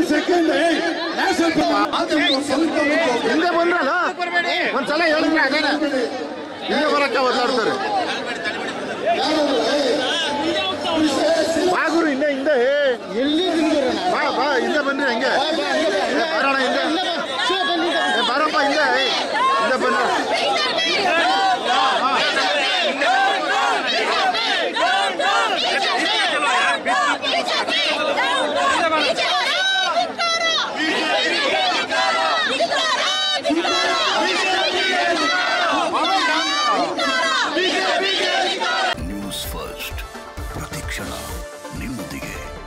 second ಸ್ವಲ್ಪ ಹಿಂದೆ ಬಂದ್ರಲ್ಲ ಒಂದ್ಸಲ ಹೇಳಿದ್ರೆ ಅದೇನೆ ಹಿಂದೆ ಬರಕ್ಕೆ ಒದ್ದಾಡ್ತಾರೆ ಬಾ ಗುರು ಹಿಂದೆ ಹಿಂದೆ ಎಲ್ಲಿ ತಿಂದಿರೋಣ ಬಾ ಬಾ ಹಿಂದೆ ಬನ್ರಿ ಹಂಗೆ ಏ, ಬಾರೋಣ ಹಿಂದೆ ಏ, ಬಾರಪ್ಪ ಹಿಂದೆ ಏ, ಹಿಂದೆ ಬನ್ನಿ ನ್ಯೂಸ್ ಫಸ್ಟ್ ಪ್ರತಿಕ್ಷಣ ನಿಮ್ಮೊಂದಿಗೆ